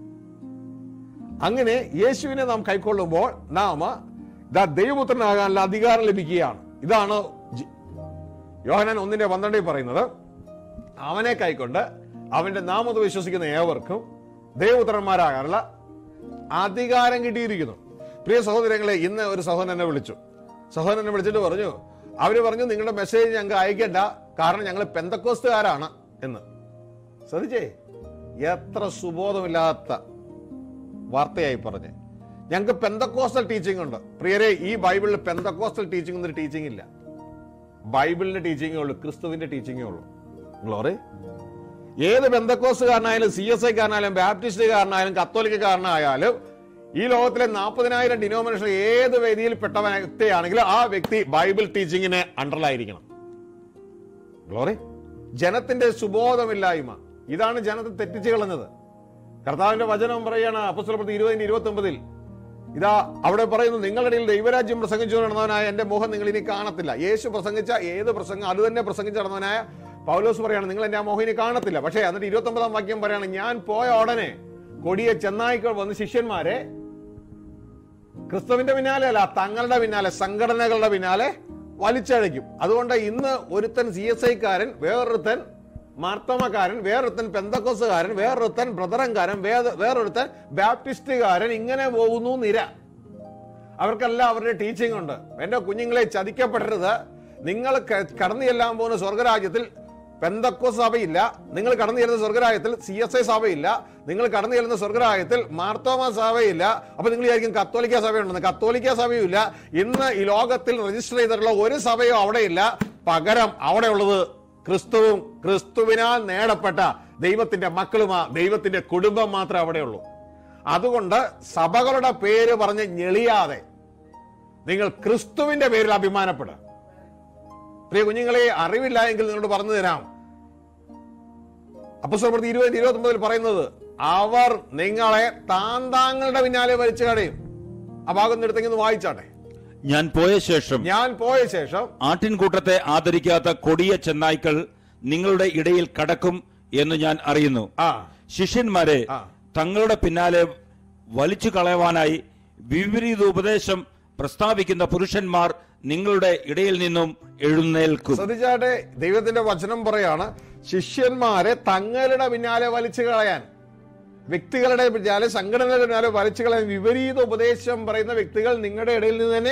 അങ്ങനെ യേശുവിനെ നാം കൈക്കൊള്ളുമ്പോൾ നാം ദാ ദൈവപുത്രനാകാനുള്ള അധികാരം ലഭിക്കുകയാണ് ഇതാണ് ജി- യോഹനാൻ ഒന്നിന്റെ പന്ത്രണ്ടിൽ പറയുന്നത് അവനെ കൈക്കൊണ്ട് അവന്റെ നാമത് വിശ്വസിക്കുന്ന ഏവർക്കും ദൈവപുത്രന്മാരാകാനുള്ള അധികാരം കിട്ടിയിരിക്കുന്നു പ്രിയ സഹോദരങ്ങളെ ഇന്ന് ഒരു സഹോദരൻ എന്നെ വിളിച്ചു സഹോദരൻ എന്നെ വിളിച്ചിട്ട് പറഞ്ഞു അവര് പറഞ്ഞു നിങ്ങളുടെ മെസ്സേജ് ഞങ്ങൾക്ക് അയക്കേണ്ട കാരണം ഞങ്ങൾ പെന്തക്കോസ്തുകാരാണ് എന്ന് ശ്രദ്ധിച്ചേ എത്ര സുബോധമില്ലാത്ത വാർത്തയായി പറഞ്ഞ് ഞങ്ങൾക്ക് പെന്തക്കോസ്റ്റൽ ടീച്ചിങ് ഉണ്ട് പ്രിയരെ ഈ ബൈബിളിൽ പെന്തക്കോസ്റ്റൽ ടീച്ചിങ് എന്നൊരു ടീച്ചിങ് ഇല്ല ബൈബിളിന്റെ ടീച്ചിങ്ങേ ഉള്ളൂ ക്രിസ്തുവിന്റെ ടീച്ചിങ്ങേ ഉള്ളൂ ഗ്ലോറി ഏത് ബന്ധക്കോസുകാരനായാലും സി എസ് ഐക്കാരനായാലും ബാപ്റ്റിസ്റ്റുകാരനായാലും കത്തോലിക്കാരനായാലും ഈ ലോകത്തിലെ നാൽപ്പതിനായിരം ഡിനോമിനേഷൻ ഏത് വേദിയിൽ പെട്ട വ്യക്തിയാണെങ്കിലും ആ വ്യക്തി ബൈബിൾ ടീച്ചിങ്ങിന് അണ്ടറിലായിരിക്കണം ഗ്ലോറി ജനത്തിന്റെ സുബോധമില്ലായ്മ ഇതാണ് ജനത്തെ തെറ്റിച്ചു കളഞ്ഞത് കർത്താവിന്റെ വചനം പറയാണ് അപ്പസ്വലപ്പെടുത്തി ഇരുപതിന് ഇരുപത്തി ഒമ്പതിൽ ഇതാ അവിടെ പറയുന്നു നിങ്ങളുടെ ഇടയിൽ ദൈവരാജ്യം പ്രസംഗിച്ചു നടന്നവനായ എന്റെ മുഖം നിങ്ങൾ ഇനി കാണത്തില്ല യേശു പ്രസംഗിച്ച ഏത് പ്രസംഗം അത് തന്നെ പ്രസംഗിച്ചു നടന്നവനായ പൗലോസ് പറയാണ് നിങ്ങൾ എന്റെ ആ മുഖം ഇനി കാണത്തില്ല പക്ഷേ എന്നിട്ട് ഇരുപത്തി ഒമ്പതാം വാക്യം പറയാണ് ഞാൻ പോയ ഉടനെ കൊടിയ ചെന്നായിക്കൾ വന്ന് ശിഷ്യന്മാരെ ക്രിസ്തുവിന്റെ പിന്നാലെ അല്ല തങ്ങളുടെ പിന്നാലെ സംഘടനകളുടെ പിന്നാലെ വലിച്ചഴയ്ക്കും അതുകൊണ്ട് ഇന്ന് ഒരുത്തൻ സി എസ് ഐക്കാരൻ വേറൊരുത്തൻ മാർത്തമക്കാരൻ വേറൊരുത്തൻ പെന്തക്കോസുകാരൻ വേറൊരുത്തൻ ബ്രദറൻകാരൻ വേറെ- വേറൊരുത്തൻ ബാപ്റ്റിസ്റ്റുകാരൻ ഇങ്ങനെ പോകുന്നു നിര അവർക്കെല്ലാം അവരുടെ ടീച്ചിങ് ഉണ്ട് എന്റെ കുഞ്ഞുങ്ങളെ ചതിക്കപ്പെടരുത് നിങ്ങൾ ക- കടന്നു ചെല്ലാൻ പോകുന്ന സ്വർഗരാജ്യത്തിൽ പെന്തക്കോ സഭയില്ല നിങ്ങൾ കടന്നു ചെല്ലുന്ന സ്വർഗരാജ്യത്തിൽ സി എസ് ഐ സഭയില്ല നിങ്ങൾ കടന്നു ചെല്ലുന്ന സ്വർഗരാജ്യത്തിൽ മാർത്തോമ സഭയില്ല അപ്പൊ നിങ്ങൾ വിചാരിക്കും കത്തോലിക്ക സഭയുണ്ടെന്ന് കത്തോലിക്ക സഭയും ഇല്ല ഇന്ന് ഈ ലോകത്തിൽ രജിസ്റ്റർ ചെയ്തിട്ടുള്ള ഒരു സഭയോ അവിടെ ഇല്ല പകരം അവിടെ ഉള്ളത് ക്രിസ്തുവും ക്രിസ്തുവിനാൽ നേടപ്പെട്ട ദൈവത്തിന്റെ മക്കളുമാ ദൈവത്തിന്റെ കുടുംബം മാത്രമേ അവിടെയുള്ളൂ അതുകൊണ്ട് സഭകളുടെ പേര് പറഞ്ഞ് ഞെളിയാതെ നിങ്ങൾ ക്രിസ്തുവിന്റെ പേരിൽ അഭിമാനപ്പെടുക പ്രിയ കുഞ്ഞുങ്ങളെ അറിവില്ല എങ്കിൽ നിങ്ങളോട് പറഞ്ഞു തരാം അപ്പസ്വപ്രതി ഇരുപത് ഇരുപത്തി ഒമ്പതിൽ പറയുന്നത് അവർ നിങ്ങളെ താന്താങ്ങളുടെ പിന്നാലെ വലിച്ചു കടയും ആ ഭാഗം എടുത്തെങ്കിൽ വായിച്ചാട്ടെ ഞാൻ പോയ ശേഷം ഞാൻ പോയ ശേഷം ആട്ടിൻകൂട്ടത്തെ ആദരിക്കാത്ത കൊടിയ ചെന്നായ്ക്കൾ നിങ്ങളുടെ ഇടയിൽ കടക്കും എന്ന് ഞാൻ അറിയുന്നു ആ ശിഷ്യന്മാരെ ആ. തങ്ങളുടെ പിന്നാലെ വലിച്ചു കളയുവാനായി വിപരീത ഉപദേശം പ്രസ്താവിക്കുന്ന പുരുഷന്മാർ നിങ്ങളുടെ ഇടയിൽ നിന്നും എഴുന്നേൽക്കും ശ്രദ്ധിച്ചാട്ടെ ദൈവത്തിന്റെ വചനം പറയാണ് ശിഷ്യന്മാരെ തങ്ങളുടെ പിന്നാലെ വലിച്ചു കളയാൻ വ്യക്തികളുടെ പിന്നാലെ സംഘടനയുടെ പിന്നാലെ വലിച്ചു കളയാൻ വിപരീത ഉപദേശം പറയുന്ന വ്യക്തികൾ നിങ്ങളുടെ ഇടയിൽ നിന്ന് തന്നെ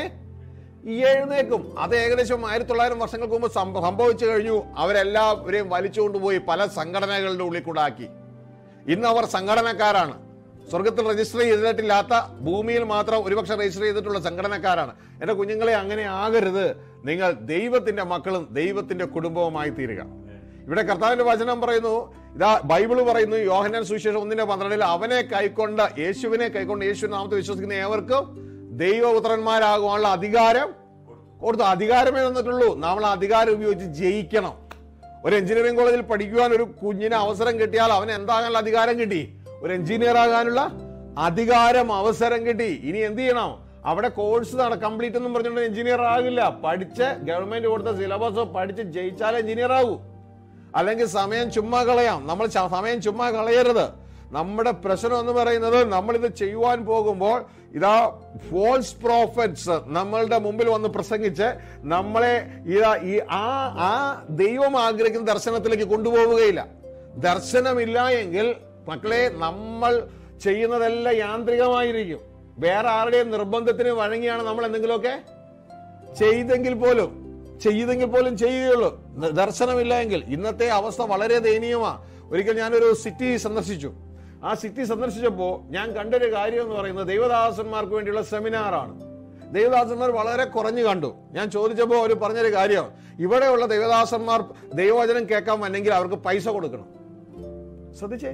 ഈ എഴുന്നേക്കും അത് ഏകദേശം ആയിരത്തി തൊള്ളായിരം വർഷങ്ങൾക്ക് മുമ്പ് സംഭ- സംഭവിച്ചു കഴിഞ്ഞു അവരെല്ലാവരെയും വലിച്ചുകൊണ്ടുപോയി പല സംഘടനകളുടെ ഉള്ളിൽ കൂടെ ആക്കി ഇന്ന് അവർ സംഘടനക്കാരാണ് സ്വർഗത്തിൽ രജിസ്റ്റർ ചെയ്തിട്ടില്ലാത്ത ഭൂമിയിൽ മാത്രം ഒരുപക്ഷെ രജിസ്റ്റർ ചെയ്തിട്ടുള്ള സംഘടനക്കാരാണ് എന്റെ കുഞ്ഞുങ്ങളെ അങ്ങനെ ആകരുത് നിങ്ങൾ ദൈവത്തിന്റെ മക്കളും ദൈവത്തിന്റെ കുടുംബവുമായി തീരുക ഇവിടെ കർത്താവിന്റെ വചനം പറയുന്നു ഇതാ ബൈബിള് പറയുന്നു യോഹന്നാൻ സുവിശേഷം ഒന്നിന്റെ പന്ത്രണ്ടിൽ അവനെ കൈക്കൊണ്ട് യേശുവിനെ കൈക്കൊണ്ട് യേശു നാമത്തെ വിശ്വസിക്കുന്ന ഏവർക്കും ദൈവപുത്രന്മാരാകുവാനുള്ള അധികാരം കൊടുത്തു അധികാരമേ തന്നിട്ടുള്ളൂ നമ്മൾ ആ അധികാരം ഉപയോഗിച്ച് ജയിക്കണം ഒരു എഞ്ചിനീയറിംഗ് കോളേജിൽ പഠിക്കുവാൻ ഒരു കുഞ്ഞിന് അവസരം കിട്ടിയാൽ അവന് എന്താകാനുള്ള അധികാരം കിട്ടി ഒരു എഞ്ചിനീയർ ആകാനുള്ള അധികാരം അവസരം കിട്ടി ഇനി എന്ത് ചെയ്യണം അവിടെ കോഴ്സ് നട കംപ്ലീറ്റ് ഒന്നും പറഞ്ഞുകൊണ്ട് എഞ്ചിനീയർ ആകില്ല പഠിച്ച് ഗവൺമെന്റ് കൊടുത്ത സിലബസ് പഠിച്ച് ജയിച്ചാലേ എഞ്ചിനീയർ ആകൂ അല്ലെങ്കിൽ സമയം ചുമ്മാ കളയാം നമ്മൾ ച- സമയം ചുമ്മാ കളയരുത് നമ്മുടെ പ്രശ്നം എന്ന് പറയുന്നത് നമ്മൾ ഇത് ചെയ്യുവാൻ പോകുമ്പോൾ ഇതാ ഫോൾസ് പ്രോഫറ്റ്സ് നമ്മളുടെ മുമ്പിൽ വന്ന് പ്രസംഗിച്ച് നമ്മളെ ഇതാ ഈ ആ ആ ദൈവം ആഗ്രഹിക്കുന്ന ദർശനത്തിലേക്ക് കൊണ്ടുപോവുകയില്ല ദർശനമില്ല എങ്കിൽ മക്കളെ നമ്മൾ ചെയ്യുന്നതെല്ലാം യാന്ത്രികമായിരിക്കും വേറെ ആരുടെയും നിർബന്ധത്തിന് വഴങ്ങിയാണ് നമ്മൾ എന്തെങ്കിലുമൊക്കെ ചെയ്തെങ്കിൽ പോലും ചെയ്തെങ്കിൽ പോലും ചെയ്യുകയുള്ളൂ ന- ദർശനമില്ല എങ്കിൽ ഇന്നത്തെ അവസ്ഥ വളരെ ദയനീയമാ ഒരിക്കൽ ഞാനൊരു സിറ്റി സന്ദർശിച്ചു ആ സിറ്റി സന്ദർശിച്ചപ്പോൾ ഞാൻ കണ്ടൊരു കാര്യം എന്ന് പറയുന്നത് ദൈവദാസന്മാർക്ക് വേണ്ടിയുള്ള സെമിനാറാണ് ദൈവദാസന്മാർ വളരെ കുറഞ്ഞു കണ്ടു ഞാൻ ചോദിച്ചപ്പോൾ അവർ പറഞ്ഞൊരു കാര്യം ഇവിടെയുള്ള ദൈവദാസന്മാർ ദൈവവചനം കേൾക്കാൻ വന്നെങ്കിൽ അവർക്ക് പൈസ കൊടുക്കണം ശ്രദ്ധിച്ചേ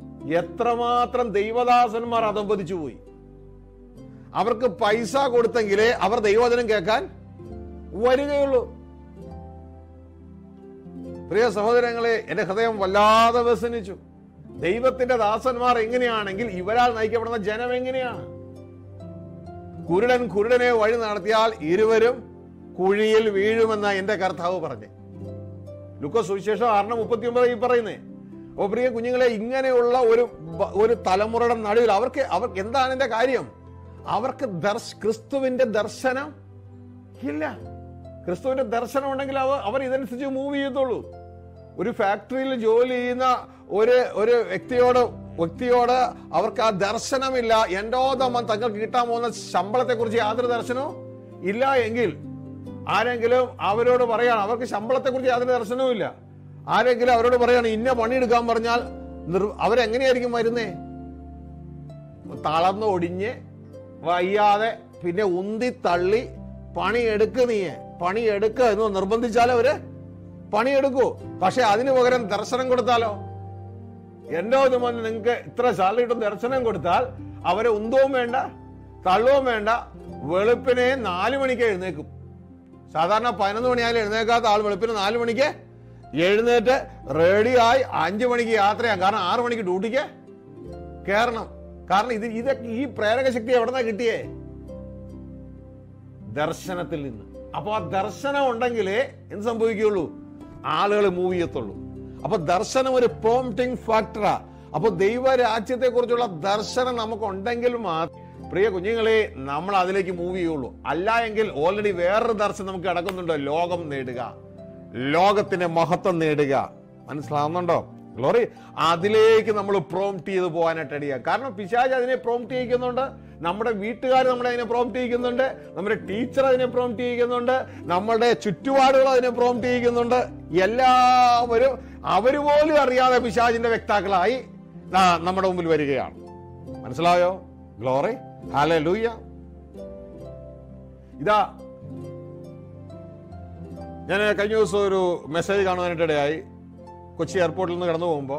എത്രമാത്രം ദൈവദാസന്മാർ അതമ്പതിച്ചു പോയി അവർക്ക് പൈസ കൊടുത്തെങ്കിലേ അവർ ദൈവവചനം കേൾക്കാൻ വരികയുള്ളൂ പ്രിയ സഹോദരങ്ങളെ എന്റെ ഹൃദയം വല്ലാതെ വ്യസനിച്ചു ദൈവത്തിന്റെ ദാസന്മാർ എങ്ങനെയാണെങ്കിൽ ഇവരാൽ നയിക്കപ്പെടുന്ന ജനം എങ്ങനെയാണ് കുരുടൻ കുരുടനെ വഴി നടത്തിയാൽ ഇരുവരും കുഴിയിൽ വീഴുമെന്ന എന്റെ കർത്താവ് പറഞ്ഞു ലുക്ക സുവിശേഷം ആറിന് മുപ്പത്തി ഒമ്പത് ഈ പറയുന്നേ അപ്പൊ പ്രിയ കുഞ്ഞുങ്ങളെ ഇങ്ങനെയുള്ള ഒരു ബ- ഒരു തലമുറയുടെ നടുവിൽ അവർക്ക് അവർക്ക് എന്താണ് എന്റെ കാര്യം അവർക്ക് ദർശ ക്രിസ്തുവിന്റെ ദർശനം ഇല്ല ക്രിസ്തുവിന്റെ ദർശനം ഉണ്ടെങ്കിൽ അവർ അവർ ഇതനുസരിച്ച് മൂവ് ചെയ്യത്തുള്ളൂ ഒരു ഫാക്ടറിയിൽ ജോലി ചെയ്യുന്ന ഒരു ഒരു വ്യക്തിയോട് വ്യക്തിയോട് അവർക്ക് ആ ദർശനമില്ല എന്തോതം തങ്ങൾക്ക് കിട്ടാൻ പോകുന്ന ശമ്പളത്തെ കുറിച്ച് യാതൊരു ദർശനവും ഇല്ല എങ്കിൽ ആരെങ്കിലും അവരോട് പറയാണ് അവർക്ക് ശമ്പളത്തെ കുറിച്ച് യാതൊരു ദർശനവും ഇല്ല ആരെങ്കിലും അവരോട് പറയാണ് ഇന്ന പണിയെടുക്കാൻ പറഞ്ഞാൽ നിർ- അവരെങ്ങനെയായിരിക്കും വരുന്നേ തളർന്ന് ഒടിഞ്ഞ് വയ്യാതെ പിന്നെ ഉന്തി തള്ളി പണിയെടുക്ക് നീയെ പണിയെടുക്ക എന്ന് നിർബന്ധിച്ചാൽ അവര് പണിയെടുക്കൂ പക്ഷെ അതിനു പകരം ദർശനം കൊടുത്താലോ എന്റെ ഒരു മോനെ നിങ്ങൾക്ക് ഇത്ര സാലറി കിട്ടും ദർശനം കൊടുത്താൽ അവരെ ഉന്തവും വേണ്ട തള്ളവും വേണ്ട വെളുപ്പിനെ നാലു മണിക്ക് എഴുന്നേക്കും സാധാരണ പതിനൊന്ന് മണിയായാലും എഴുന്നേക്കാത്ത ആൾ വെളുപ്പിന് നാലു മണിക്ക് എഴുന്നേറ്റ് റെഡിയായി അഞ്ചു മണിക്ക് യാത്രയാകും കാരണം ആറു മണിക്ക് ഡ്യൂട്ടിക്ക് കയറണം കാരണം ഇത് ഇതൊക്കെ ഈ പ്രേരക ശക്തി എവിടെന്നാ കിട്ടിയേ ദർശനത്തിൽ നിന്ന് അപ്പൊ ആ ദർശനം ഉണ്ടെങ്കിലേ എന്ത് സംഭവിക്കുകയുള്ളൂ ആളുകൾ മൂവ് ചെയ്യത്തുള്ളൂ അപ്പൊ ദർശനം ഒരു പ്രോംപ്റ്റിംഗ് ഫാക്ടറാ അപ്പൊ ദൈവരാജ്യത്തെ കുറിച്ചുള്ള ദർശനം നമുക്ക് ഉണ്ടെങ്കിൽ മാത്രം പ്രിയ കുഞ്ഞുങ്ങളെ നമ്മൾ അതിലേക്ക് മൂവ് ചെയ്യുള്ളൂ അല്ല എങ്കിൽ ഓൾറെഡി വേറൊരു ദർശനം നമുക്ക് കിടക്കുന്നുണ്ട് ലോകം നേടുക ലോകത്തിന്റെ മഹത്വം നേടുക മനസ്സിലാവുന്നുണ്ടോ ഗ്ലോറി അതിലേക്ക് നമ്മൾ പ്രോംപ്റ്റ് ചെയ്ത് പോകാനായിട്ട് അടിയുക കാരണം പിശാജ് അതിനെ പ്രോംപ്റ്റ് ചെയ്യിക്കുന്നുണ്ട് നമ്മുടെ വീട്ടുകാർ നമ്മളെ അതിനെ പ്രോംപ്റ്റ് ചെയ്യിക്കുന്നുണ്ട് നമ്മുടെ ടീച്ചർ അതിനെ പ്രോംപ്റ്റ് ചെയ്യിക്കുന്നുണ്ട് നമ്മുടെ ചുറ്റുപാടുകൾ അതിനെ പ്രോംപ്റ്റ് ചെയ്യിക്കുന്നുണ്ട് എല്ലാവരും അവര് പോലും അറിയാതെ പിശാജിന്റെ വ്യക്താക്കളായി ദാ നമ്മുടെ മുമ്പിൽ വരികയാണ് മനസ്സിലായോ ഗ്ലോറി ഹാല ലൂയ ഇതാ ഞാൻ കഴിഞ്ഞ ദിവസം ഒരു മെസ്സേജ് കാണുവാനായിട്ടിടയായി കൊച്ചി എയർപോർട്ടിൽ നിന്ന് കടന്നു പോകുമ്പോൾ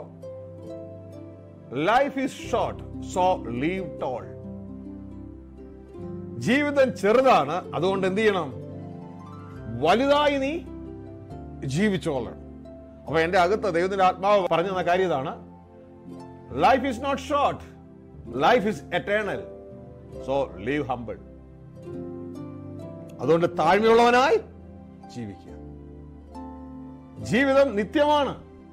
life is short so live tall ജീവിതം ചെറുതാണ് അതുകൊണ്ട് എന്ത് ചെയ്യണം വലുതായി നീ ജീവിച്ചോളണം അപ്പൊ എന്റെ അകത്ത് ദൈവത്തിന്റെ ആത്മാവ് പറഞ്ഞു തന്ന കാര്യം ഇതാണ് life is not short life is eternal so live humble അതുകൊണ്ട് താഴ്മയുള്ളവനായി ജീവിക്കുക ജീവിതം നിത്യമാണ്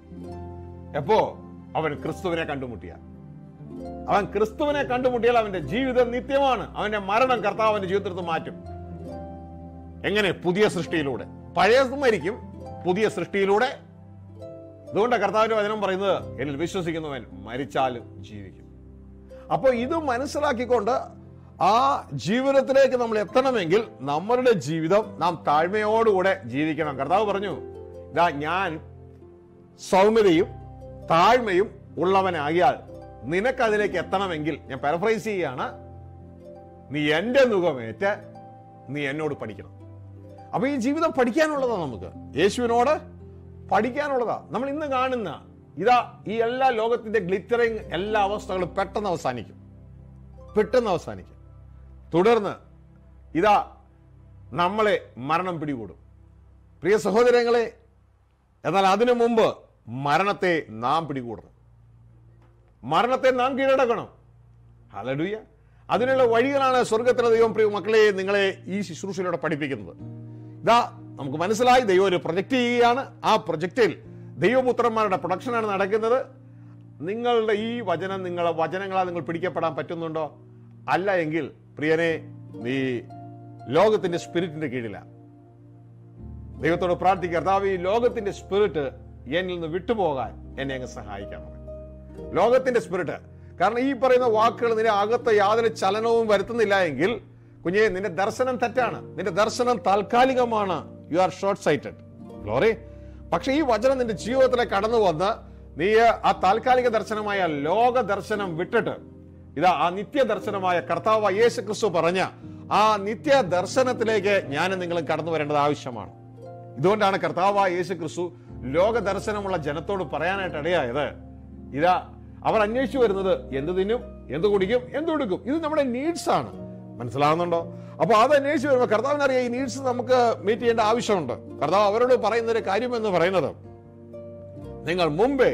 എപ്പോ അവൻ ക്രിസ്തുവിനെ കണ്ടുമുട്ടിയ അവൻ ക്രിസ്തുവിനെ കണ്ടുമുട്ടിയാൽ അവന്റെ ജീവിതം നിത്യമാണ് അവന്റെ മരണം കർത്താവ് അവന്റെ ജീവിതത്തിൽ നിന്ന് മാറ്റും എങ്ങനെ പുതിയ സൃഷ്ടിയിലൂടെ പഴയത് മരിക്കും പുതിയ സൃഷ്ടിയിലൂടെ അതുകൊണ്ട് കർത്താവിന്റെ വചനം പറയുന്നത് എന്നിൽ വിശ്വസിക്കുന്നവൻ മരിച്ചാലും ജീവിക്കും അപ്പോൾ ഇത് മനസ്സിലാക്കിക്കൊണ്ട് ആ ജീവിതത്തിലേക്ക് നമ്മൾ എത്തണമെങ്കിൽ നമ്മളുടെ ജീവിതം നാം താഴ്മയോടുകൂടെ ജീവിക്കണം കർത്താവ് പറഞ്ഞു ഇതാ ഞാൻ സൗമ്യതയും താഴ്മയും ഉള്ളവനാകിയാൽ നിനക്ക് അതിലേക്ക് എത്തണമെങ്കിൽ ഞാൻ പാരഫ്രൈസ് ചെയ്യാണ് നീ എന്റെ മുഖമേറ്റ് നീ എന്നോട് പഠിക്കണം അപ്പൊ ഈ ജീവിതം പഠിക്കാനുള്ളതാ നമുക്ക് യേശുവിനോട് പഠിക്കാനുള്ളതാ നമ്മൾ ഇന്ന് കാണുന്ന ഇതാ ഈ എല്ലാ ലോകത്തിന്റെ ഗ്ലിറ്ററിങ് എല്ലാ അവസ്ഥകളും പെട്ടെന്ന് അവസാനിക്കും പെട്ടെന്ന് അവസാനിക്കും തുടർന്ന് ഇതാ നമ്മളെ മരണം പിടികൂടും പ്രിയ സഹോദരങ്ങളെ എന്നാൽ അതിനു മുമ്പ് മരണത്തെ നാം പിടികൂടണം മരണത്തെ നാം കീഴടക്കണം ഹലഡുയ അതിനുള്ള വഴികളാണ് സ്വർഗത്തിലെ ദൈവം പ്രിയ മക്കളെ നിങ്ങളെ ഈ ശുശ്രൂഷയിലൂടെ പഠിപ്പിക്കുന്നത് ഇതാ നമുക്ക് മനസ്സിലായി ദൈവം ഒരു പ്രൊജക്റ്റ് ചെയ്യുകയാണ് ആ പ്രൊജക്റ്റിൽ ദൈവപുത്രന്മാരുടെ പ്രൊഡക്ഷനാണ് നടക്കുന്നത് നിങ്ങളുടെ ഈ വചനം നിങ്ങളെ വചനങ്ങളാൽ നിങ്ങൾ പിടിക്കപ്പെടാൻ പറ്റുന്നുണ്ടോ അല്ല എങ്കിൽ പ്രിയനെ നീ ലോകത്തിന്റെ സ്പിരിറ്റിന്റെ കീഴിലാണ് ദൈവത്തോട് പ്രാർത്ഥിക്കുക കർത്താവ് ഈ ലോകത്തിന്റെ സ്പിരിറ്റ് എന്നിൽ നിന്ന് വിട്ടുപോകാൻ എന്നെ അങ്ങ് സഹായിക്കണം ലോകത്തിന്റെ സ്പിരിറ്റ് കാരണം ഈ പറയുന്ന വാക്കുകൾ നിന്റെ അകത്ത് യാതൊരു ചലനവും വരുത്തുന്നില്ല എങ്കിൽ കുഞ്ഞെ നിന്റെ ദർശനം തെറ്റാണ് നിന്റെ ദർശനം താൽക്കാലികമാണ് you are short sighted glory പക്ഷെ ഈ വചനം നിന്റെ ജീവിതത്തിലേക്ക് കടന്നു വന്ന് നീ ആ താൽക്കാലിക ദർശനമായ ലോക ദർശനം വിട്ടിട്ട് ഇതാ ആ നിത്യ ദർശനമായ കർത്താവ് യേശു ക്രിസ്തു പറഞ്ഞ ആ നിത്യ ദർശനത്തിലേക്ക് ഞാനും നിങ്ങളും കടന്നു വരേണ്ടത് ആവശ്യമാണ് ഇതുകൊണ്ടാണ് കർത്താവ് യേശു ക്രിസ്തു ലോക ദർശനമുള്ള ജനത്തോട് പറയാനായിട്ട് ഇടയായത് ഇതാ അവർ അന്വേഷിച്ചു വരുന്നത് എന്ത് തിന്നും എന്ത് കുടിക്കും എന്ത് കൊടുക്കും ഇത് നമ്മുടെ നീഡ്സ് ആണ് മനസ്സിലാവുന്നുണ്ടോ അപ്പൊ അത് അന്വേഷിച്ച് വരുമ്പോൾ കർത്താവിനറിയാം ഈ നീഡ്സ് നമുക്ക് മീറ്റ് ചെയ്യേണ്ട ആവശ്യമുണ്ട് കർത്താവ് അവരോട് പറയുന്ന ഒരു കാര്യം എന്ന് പറയുന്നത് നിങ്ങൾ മുമ്പേ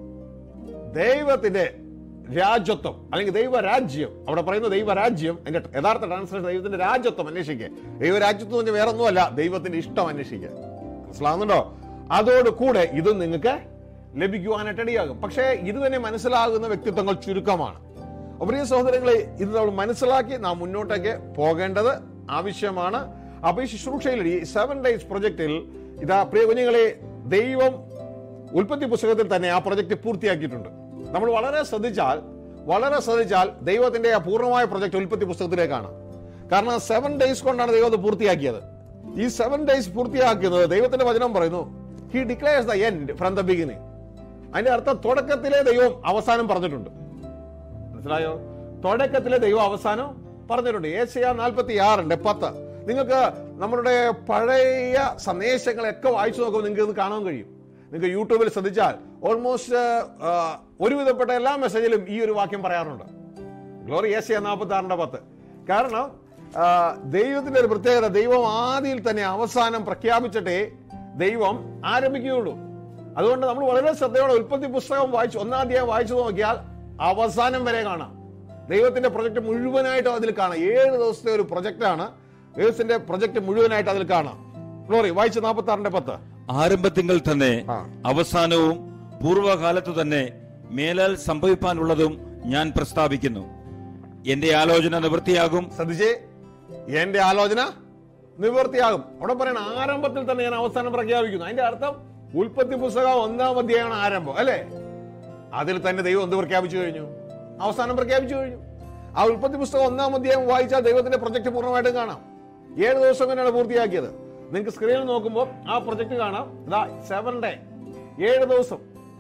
ദൈവത്തിന്റെ രാജ്യത്വം അല്ലെങ്കിൽ ദൈവരാജ്യം അവിടെ പറയുന്ന ദൈവരാജ്യം അതിന്റെ യഥാർത്ഥ ട്രാൻസ്ലേഷൻ ദൈവത്തിന്റെ രാജ്യത്വം അന്വേഷിക്കുക ദൈവരാജ്യത്വം എന്ന് വേറെ ഒന്നുമല്ല ദൈവത്തിന്റെ ഇഷ്ടം അന്വേഷിക്കുക മനസ്സിലാവുന്നുണ്ടോ അതോട് കൂടെ ഇതും നിങ്ങൾക്ക് ലഭിക്കുവാനായിട്ട് ഇടയാകും പക്ഷേ ഇത് തന്നെ മനസ്സിലാകുന്ന വ്യക്തിത്വങ്ങൾ ചുരുക്കമാണ് അപ്പോൾ പ്രിയ സഹോദരങ്ങളെ ഇത് നമ്മൾ മനസ്സിലാക്കി നാം മുന്നോട്ടേക്ക് പോകേണ്ടത് ആവശ്യമാണ് അപ്പൊ ഈ ശുശ്രൂഷയിൽ ഈ സെവൻ ഡേയ്സ് പ്രൊജക്റ്റിൽ ഇതാ പ്രിയ കുഞ്ഞുങ്ങളെ ദൈവം ഉൽപ്പത്തി പുസ്തകത്തിൽ തന്നെ ആ പ്രൊജക്ട് പൂർത്തിയാക്കിയിട്ടുണ്ട് നമ്മൾ വളരെ ശ്രദ്ധിച്ചാൽ വളരെ ശ്രദ്ധിച്ചാൽ ദൈവത്തിന്റെ ആ പൂർണ്ണമായ പ്രൊജക്ട് ഉൽപ്പത്തി പുസ്തകത്തിലേക്കാണ് കാരണം സെവൻ ഡേയ്സ് കൊണ്ടാണ് ദൈവം അത് പൂർത്തിയാക്കിയത് ഈ സെവൻ ഡേയ്സ് പൂർത്തിയാക്കുന്നത് ദൈവത്തിന്റെ വചനം പറയുന്നു he declares the end from the beginning അതിന്റെ അർത്ഥം തുടക്കത്തിലെ ദൈവം അവസാനം പറഞ്ഞിട്ടുണ്ട് മനസ്സിലായോ തുടക്കത്തിലെ ദൈവം അവസാനം പറഞ്ഞിട്ടുണ്ട് ഏഷ്യ നാൽപ്പത്തി ആറിന്റെ പത്ത് നിങ്ങൾക്ക് നമ്മളുടെ പഴയ സന്ദേശങ്ങളൊക്കെ വായിച്ചു നോക്കുമ്പോൾ നിങ്ങൾക്ക് ഇത് കാണാൻ കഴിയും നിങ്ങൾക്ക് യൂട്യൂബിൽ ശ്രദ്ധിച്ചാൽ ഓൾമോസ്റ്റ് ഒരുവിധപ്പെട്ട എല്ലാ മെസ്സേജിലും ഈ ഒരു വാക്യം പറയാറുണ്ട് ഗ്ലോറി ഏഷ്യ നാൽപ്പത്തി ആറിന്റെ പത്ത് കാരണം ആ, ദൈവത്തിന്റെ ഒരു പ്രത്യേകത ദൈവം ആദ്യയിൽ തന്നെ അവസാനം പ്രഖ്യാപിച്ചിട്ടേ ദൈവം ആരംഭിക്കുകയുള്ളൂ അതുകൊണ്ട് നമ്മൾ വളരെ ശ്രദ്ധയോടെ ഉൽപ്പത്തി പുസ്തകം വായിച്ചു ഒന്നാം അധ്യായം വായിച്ചു നോക്കിയാൽ അവസാനം വരെ കാണാം ദൈവത്തിന്റെ പ്രൊജക്ട് മുഴുവനായിട്ടും അതിൽ കാണാം ഏഴ് ദിവസത്തെ ഒരു പ്രൊജക്റ്റാണ് ദൈവത്തിന്റെ പ്രൊജക്ട് മുഴുവനായിട്ട് അതിൽ കാണാം ഗ്ലോറി വായിച്ച് നാൽപ്പത്തി ആറിന്റെ പത്ത് ആരംഭത്തിങ്കൽ തന്നെ ആ. അവസാനവും പൂർവകാലത്തു തന്നെ മേലാൽ സംഭവിപ്പാനുള്ളതും ഞാൻ പ്രസ്താവിക്കുന്നു എന്റെ ആലോചന നിവൃത്തിയാകും ശ്രദ്ധിച്ചേ എന്റെ ആലോചന നിവൃത്തിയാകും അവിടെ പറയണ ആരംഭത്തിൽ തന്നെ ഞാൻ അവസാനം പ്രഖ്യാപിക്കുന്നു അതിന്റെ അർത്ഥം ഉൽപ്പത്തി പുസ്തകം ഒന്നാം അധ്യായമാണ് ആരംഭം അല്ലേ അതിൽ തന്നെ ദൈവം എന്ത് പ്രഖ്യാപിച്ചു കഴിഞ്ഞു അവസാനം പ്രഖ്യാപിച്ചു കഴിഞ്ഞു ആ ഉൽപ്പത്തി പുസ്തകം ഒന്നാം അധ്യായം വായിച്ചാൽ ദൈവത്തിന്റെ പ്രൊജക്ട് പൂർണ്ണമായിട്ടും കാണാം ഏഴ് ദിവസം തന്നെയാണ് പൂർത്തിയാക്കിയത് നിങ്ങൾക്ക് സ്ക്രീനിൽ നോക്കുമ്പോൾ ആ പ്രൊജക്ട് കാണാം ഇതാ സെവൻ ഡേ ഏഴ് ദിവസം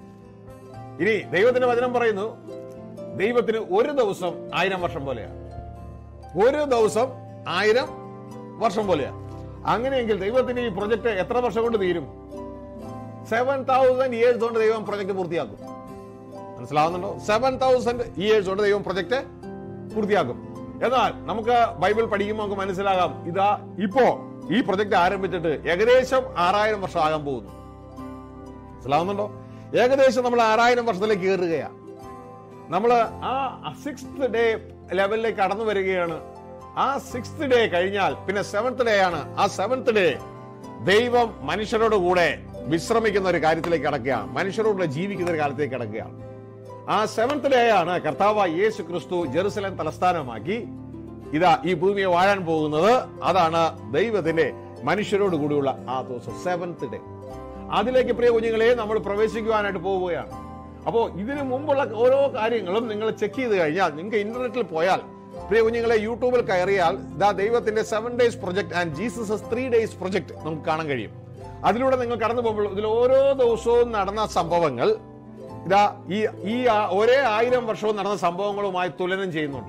ഇനി ദൈവത്തിന്റെ വചനം പറയുന്നു ദൈവത്തിന് ഒരു ദിവസം ആയിരം വർഷം പോലെയാണ് ഒരു ദിവസം ആയിരം വർഷം പോലെയാണ് അങ്ങനെയെങ്കിൽ ദൈവത്തിന് ഈ പ്രൊജക്ട് എത്ര വർഷം കൊണ്ട് തീരും സെവൻ തൗസൻഡ് ഇയേഴ്സ് കൊണ്ട് ദൈവം പ്രൊജക്ട് പൂർത്തിയാക്കും മനസ്സിലാവുന്നുണ്ടോ സെവൻ തൗസൻഡ് ഇയേഴ്സ് കൊണ്ട് ദൈവം പ്രൊജക്ട് പൂർത്തിയാക്കും എന്നാൽ നമുക്ക് ബൈബിൾ പഠിക്കുമ്പോൾ നമുക്ക് മനസ്സിലാകാം ഇതാ ഇപ്പോ ഈ പ്രൊജക്ട് ആരംഭിച്ചിട്ട് ഏകദേശം ആറായിരം വർഷം ആകാൻ പോകുന്നു മനസ്സിലാവുന്നുണ്ടോ ഏകദേശം നമ്മൾ ആറായിരം വർഷത്തിലേക്ക് കയറുകയാണ് നമ്മൾ ആ സിക്സ്ത് ഡേ ലെവലിലേക്ക് കടന്നു വരികയാണ് ആ സിക്സ്ത് ഡേ കഴിഞ്ഞാൽ പിന്നെ സെവൻത് ഡേ ആണ് ആ സെവൻത് ഡേ ദൈവം മനുഷ്യരോട് കൂടെ വിശ്രമിക്കുന്ന ഒരു കാര്യത്തിലേക്ക് കടക്കുകയാണ് മനുഷ്യരോട് ജീവിക്കുന്ന ഒരു കാലത്തേക്ക് കടക്കുകയാണ് ആ സെവൻത് ഡേ ആണ് കർത്താവ് യേശു ക്രിസ്തു ജെറുസലേം തലസ്ഥാനമാക്കി ഇതാ ഈ ഭൂമിയെ വാഴാൻ പോകുന്നത് അതാണ് ദൈവത്തിന്റെ മനുഷ്യരോട് കൂടിയുള്ള ആ ദിവസം സെവൻത് ഡേ അതിലേക്ക് പ്രിയ കുഞ്ഞുങ്ങളെ നമ്മൾ പ്രവേശിക്കുവാനായിട്ട് പോവുകയാണ് അപ്പോ ഇതിനു മുമ്പുള്ള ഓരോ കാര്യങ്ങളും നിങ്ങൾ ചെക്ക് ചെയ്ത് കഴിഞ്ഞാൽ നിങ്ങൾക്ക് ഇന്റർനെറ്റിൽ പോയാൽ പ്രിയ കുഞ്ഞുങ്ങളെ യൂട്യൂബിൽ കയറിയാൽ ഇതാ ദൈവത്തിന്റെ seven days project and Jesus three days project നമുക്ക് കാണാൻ കഴിയും അതിലൂടെ നിങ്ങൾ കടന്നു പോകുമ്പോൾ ഇതിൽ ഓരോ ദിവസവും നടന്ന സംഭവങ്ങൾ ഇതാ ഈ ഈ ആ- ഒരേ ആയിരം വർഷവും നടന്ന സംഭവങ്ങളുമായി തുലനം ചെയ്യുന്നുണ്ട്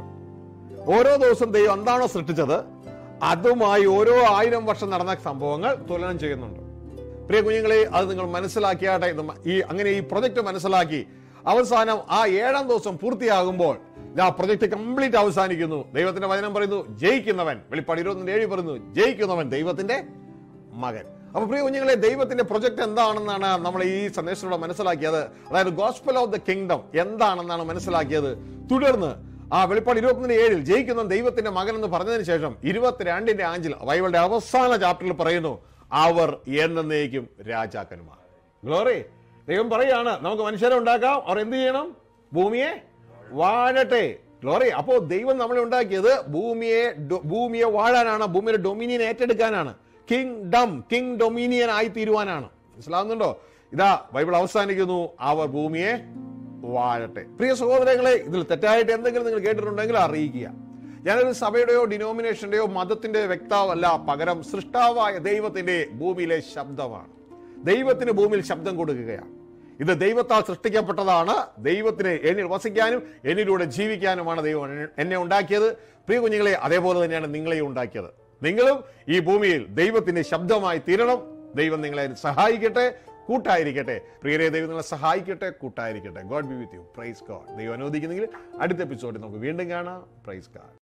ഓരോ ദിവസം ദൈവം എന്താണോ സൃഷ്ടിച്ചത് അതുമായി ഓരോ ആയിരം വർഷം നടന്ന സംഭവങ്ങൾ തുലനം ചെയ്യുന്നുണ്ട് പ്രിയ കുഞ്ഞുങ്ങളെ അത് നിങ്ങൾ മനസ്സിലാക്കിയാട്ടെ ഇത് മ- ഈ അങ്ങനെ ഈ പ്രൊജക്ട് മനസ്സിലാക്കി അവസാനം ആ ഏഴാം ദിവസം പൂർത്തിയാകുമ്പോൾ ആ പ്രൊജക്ട് കംപ്ലീറ്റ് അവസാനിക്കുന്നു ദൈവത്തിന്റെ വചനം പറയുന്നു ജയിക്കുന്നവൻ വെളിപ്പാട് ഇരുപത്തിൻ്റെ ഏഴ് പറയുന്നു ജയിക്കുന്നവൻ ദൈവത്തിന്റെ മകൻ അപ്പൊ പ്രിയ കുഞ്ഞുങ്ങളെ ദൈവത്തിന്റെ പ്രൊജക്ട് എന്താണെന്നാണ് നമ്മൾ ഈ സന്ദേശത്തിലൂടെ മനസ്സിലാക്കിയത് അതായത് ഗോസ്പൽ ഓഫ് ദ കിങ്ഡം എന്താണെന്നാണ് മനസ്സിലാക്കിയത് തുടർന്ന് ആ വെളിപ്പാട് ഇരുപത്തിൻ്റെ ഏഴിൽ ജയിക്കുന്ന ദൈവത്തിന്റെ മകൻ എന്ന് പറഞ്ഞതിന് ശേഷം ഇരുപത്തിരണ്ടിന്റെ ആഞ്ചിൽ ബൈബിളുടെ അവസാന ചാപ്റ്ററിൽ പറയുന്നു അവർ എന്നേക്കും രാജാക്കന്മാർ ഗ്ലോറി ദൈവം പറയാണ് നമുക്ക് മനുഷ്യരെ ഉണ്ടാക്കാം അവർ എന്ത് ചെയ്യണം ഭൂമിയെ വാഴട്ടെ ഗ്ലോറി അപ്പോ ദൈവം നമ്മളെ ഉണ്ടാക്കിയത് ഭൂമിയെ ഡൊ- ഭൂമിയെ വാഴാനാണ് ഭൂമിയുടെ ഡൊമിനിയൻ ഏറ്റെടുക്കാനാണ് കിങ് ഡം കിങ് ഡൊമിനിയൻ ആയി തീരുവാനാണ് മനസ്സിലാവുന്നുണ്ടോ ഇതാ ബൈബിൾ അവസാനിക്കുന്നു അവർ ഭൂമിയെ വാഴട്ടെ പ്രിയ സഹോദരങ്ങളെ ഇതിൽ തെറ്റായിട്ട് എന്തെങ്കിലും നിങ്ങൾ കേട്ടിട്ടുണ്ടെങ്കിൽ അറിയിക്കുക ഞാനൊരു സഭയുടെയോ ഡിനോമിനേഷന്റെയോ മതത്തിന്റെ വ്യക്താവല്ല പകരം സൃഷ്ടാവായ ദൈവത്തിന്റെ ഭൂമിയിലെ ശബ്ദമാണ് ദൈവത്തിന് ഭൂമിയിൽ ശബ്ദം കൊടുക്കുകയാണ് ഇത് ദൈവത്താൽ സൃഷ്ടിക്കപ്പെട്ടതാണ് ദൈവത്തിന് എന്നിൽ വസിക്കാനും എന്നിലൂടെ ജീവിക്കാനുമാണ് ദൈവം എന്നെ- എന്നെ ഉണ്ടാക്കിയത് പ്രിയ കുഞ്ഞുങ്ങളെ അതേപോലെ തന്നെയാണ് നിങ്ങളെയും ഉണ്ടാക്കിയത് നിങ്ങളും ഈ ഭൂമിയിൽ ദൈവത്തിന്റെ ശബ്ദമായി തീരണം ദൈവം നിങ്ങളെ സഹായിക്കട്ടെ കൂട്ടായിരിക്കട്ടെ പ്രിയരെ ദൈവം നിങ്ങളെ സഹായിക്കട്ടെ കൂട്ടായിരിക്കട്ടെ God be with you praise God ദൈവം അനുവദിക്കുന്നെങ്കിൽ അടുത്ത എപ്പിസോഡിൽ നമുക്ക് വീണ്ടും കാണാം പ്രൈസ് ഗോഡ്